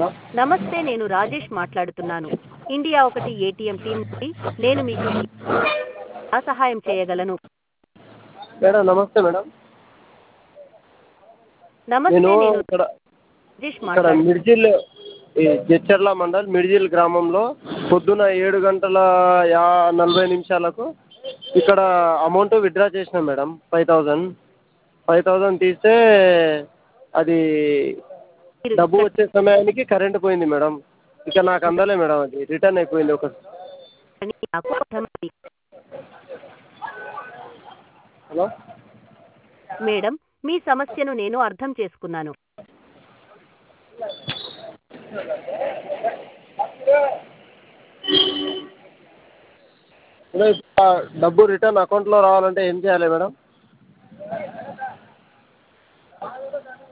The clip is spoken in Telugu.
హలో నమస్తే నేను రాజేష్ మాట్లాడుతున్నాను ఇండియా ఒకటి ఏటీఎం టీం నుండి నేను మీకు ఎలా సహాయం చేయగలను మేడం నమస్తే మేడం నమస్తే నేను నేను ఇక్కడ రాజేష్ ఇక్కడ మాట్లాడు మిర్జిల్ ఈ జడ్చర్ల మండల్ మిర్జిల్ గ్రామంలో పొద్దున ఏడు గంటల యా నలభై నిమిషాలకు ఇక్కడ అమౌంట్ విత్డ్రా చేసినా madam five thousand five thousand తీస్తే అది మీరు డబ్బు వచ్చే సమయానికి కరెంట్ పోయింది మేడం ఇక నాకు అందలే మేడం అది రిటర్న్ అయిపోయింది ఒక అని నాకు అర్థమైంది హలో మేడం మీ సమస్యను నేను అర్థం చేసుకున్నాను మేడం, ఆ డబ్బు రిటర్న్ అకౌంట్లో రావాలంటే ఏం చేయాలి మేడం